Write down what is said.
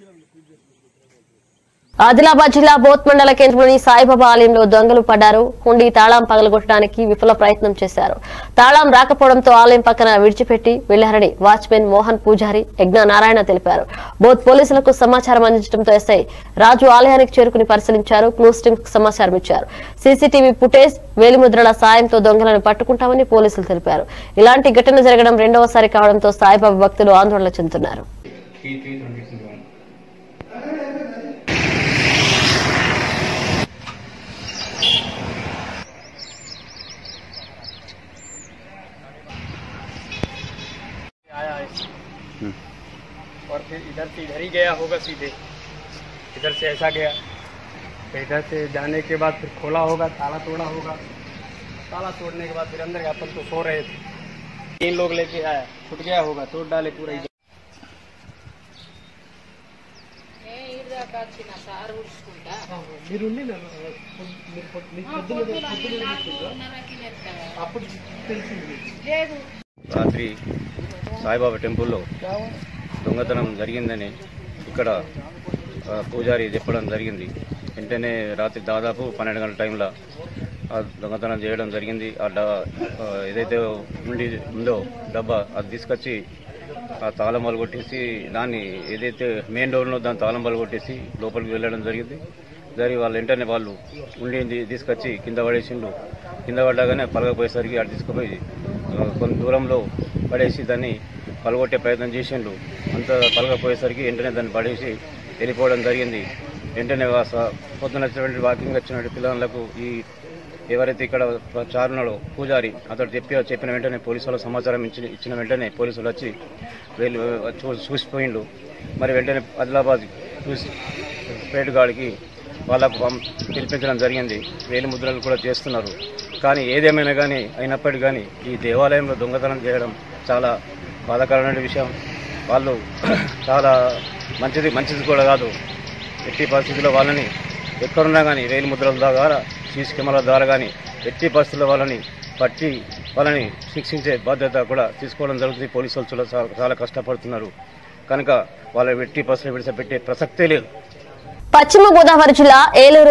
ఆదిలాబాద్ జిల్లా బోత్ మండల కేంద్రంలోని సాయిబాబా ఆలయంలో దొంగలు పడ్డారు హుండీ తాళం పగలగొట్టడానికి విఫల ప్రయత్నం చేశారు తాళం రాకపోవడంతో ఆలయం పక్కన విడిచిపెట్టి వెళ్లారని వాచ్మెన్ మోహన్ పూజారి యజ్ఞ నారాయణ తెలిపారు బోత్ పోలీసులకు సమాచారం అందించడంతో ఎస్ఐ రాజు ఆలయానికి చేరుకుని పరిశీలించారు క్లూస్ టీమ్ సమాచారం ఇచ్చారు సీసీటీవీ ఫుటేజ్ వేలిముద్రల సాయంతో దొంగలను పట్టుకుంటామని పోలీసులు తెలిపారు ఇలాంటి ఘటన జరగడం రెండవసారి కావడంతో సాయిబాబా భక్తులు ఆందోళన చెందుతున్నారు three three twenty six one. आया है और फिर इधर से इधर ही गया होगा सीधे इधर से ऐसा गया फिर इधर से जाने के बाद फिर खोला होगा ताला तोड़ा होगा ताला तोड़ने के बाद फिर अंदर गया अपन तो सो रहे थे तीन लोग लेके आया छुट गया होगा तोड़ डाले पूरा इधर మీరు ఉండి అప్పుడు తెలిసింది రాత్రి సాయిబాబా టెంపుల్లో దొంగతనం జరిగిందని ఇక్కడ ఆ, పూజారి చెప్పడం జరిగింది వెంటనే రాత్రి దాదాపు పన్నెండు గంటల టైంలో ఆ దొంగతనం చేయడం జరిగింది ఆ డ ఆ, ఏదైతే ఉండి ఉందో డబ్బా అది తీసుకొచ్చి ఆ తాళం బలు కొట్టేసి దాన్ని ఏదైతే మెయిన్ డోర్లో దాని తాళం బలు కొట్టేసి లోపలికి వెళ్ళడం జరిగింది జరిగి వాళ్ళు వెంటనే వాళ్ళు ఉండి తీసుకొచ్చి కింద పడేసిండు కింద పడ్డాగానే పలకపోయేసరికి అటు తీసుకుపోయి ఆ, కొంత దూరంలో పడేసి దాన్ని పలగొట్టే ప్రయత్నం చేసిండు అంత పలగపోయేసరికి వెంటనే దాన్ని పడేసి వెళ్ళిపోవడం జరిగింది వెంటనే వా- స- పొద్దున వచ్చినటువంటి వాకింగ్ వచ్చినటువంటి పిల్లలకు ఈ ఎవరైతే ఇక్కడ చారున్నాడో పూజారి అతడు చెప్పి చెప్పిన వెంటనే పోలీసులకు సమాచారం ఇచ్చిన ఇచ్చిన వెంటనే పోలీసులు వచ్చి వీళ్ళు చూ చూసిపోయిండు మరి వెంటనే ఆదిలాబాద్ చూసి స్పేట్ గాడికి వాళ్ళకు పం- పిలిపించడం జరిగింది వేలి ముద్రలు కూడా చేస్తున్నారు కానీ ఏదేమైనా కానీ అయినప్పటికీ కానీ ఈ దేవాలయంలో దొంగతనం చేయడం చాలా బాధాకరమైన విషయం వాళ్ళు చాలా మంచిది మంచిది కూడా కాదు ఎట్టి పరిస్థితుల్లో వాళ్ళని ఎక్కడున్నా కానీ వేలి ముద్రల ద్వారా సీసీ కెమెరాల ద్వారా కానీ ఎట్టి పరిస్థితుల్లో వాళ్ళని పట్టి వాళ్ళని శిక్షించే బాధ్యత కూడా తీసుకోవడం జరుగుతుంది పోలీసులు చాలా చాలా కష్టపడుతున్నారు కనుక వాళ్ళ ఎట్టి పరిస్థితులు విడిచిపెట్టే ప్రసక్తే లేదు పశ్చిమ గోదావరి జిల్లా ఏలూరు